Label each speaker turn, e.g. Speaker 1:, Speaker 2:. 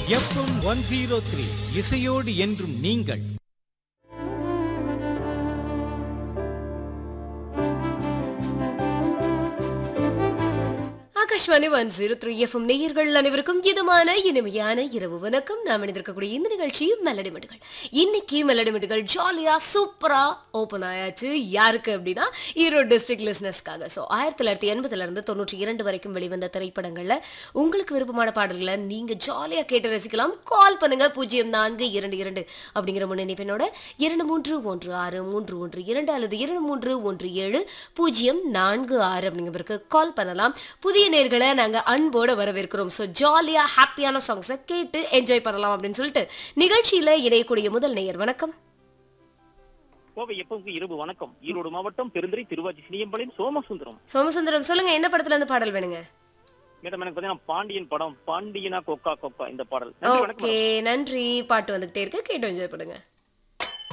Speaker 1: FM one zero three இசையோடு என்றும் நீங்கள்
Speaker 2: Akashvani one zero three F M நேயர்கள் அனைவருக்கும் இதமான இனிமையான இரவு வணக்கம் நாம் இணைந்திருக்கக்கூடிய இந்த நிகழ்ச்சி மெலடி மெட்டுகள் இன்னைக்கு மெலடி மெட்டுகள் ஜாலியா சூப்பரா ஓபன் ஆயாச்சு யாருக்கு அப்படின்னா ஈரோடு டிஸ்ட்ரிக்ட் லிஸ்னஸ்க்காக ஸோ ஆயிரத்தி தொள்ளாயிரத்தி எண்பதுல இருந்து தொண்ணூற்றி இரண்டு வரைக்கும் வெளிவந்த திரைப்படங்கள்ல உங்களுக்கு விருப்பமான பாடல்களை நீங்க ஜாலியா கேட்டு ரசிக்கலாம் கால் பண்ணுங்க பூஜ்ஜியம் நான்கு இரண்டு இரண்டு அப்படிங்கிற முன்னிணைப்பினோட இரண்டு மூன்று ஒன்று ஆறு மூன்று ஒன்று இரண்டு அல்லது இரண்டு மூன்று ஒன்று ஏழு பூஜ்ஜியம் நான்கு ஆறு அப்படிங்கிறவருக்கு கால் பண்ணலாம் புதிய நேர்களை நாங்க அன்போட வரவேற்கிறோம் ஸோ ஜாலியா ஹாப்பியான சாங்ஸை கேட்டு என்ஜாய் பண்ணலாம் அப்படின்னு சொல்லிட்டு நிகழ்ச்சியில இணையக்கூடிய முதல் நேயர் வணக்கம்
Speaker 3: கோவை எப்பவுக்கு இரவு வணக்கம் ஈரோடு மாவட்டம் பெருந்துறை திருவாச்சி சினியம்பாளையம் சோமசுந்தரம்
Speaker 2: சோமசுந்தரம் சொல்லுங்க என்ன படத்துல இருந்து பாடல் வேணுங்க
Speaker 3: மேடம் எனக்கு பாத்தீங்கன்னா பாண்டியன் படம் பாண்டியனா கொக்கா கொக்கா இந்த பாடல் நன்றி வணக்கம்
Speaker 2: ஓகே நன்றி பாட்டு வந்துகிட்டே இருக்கு கேட்டு என்ஜாய் பண்ணுங்க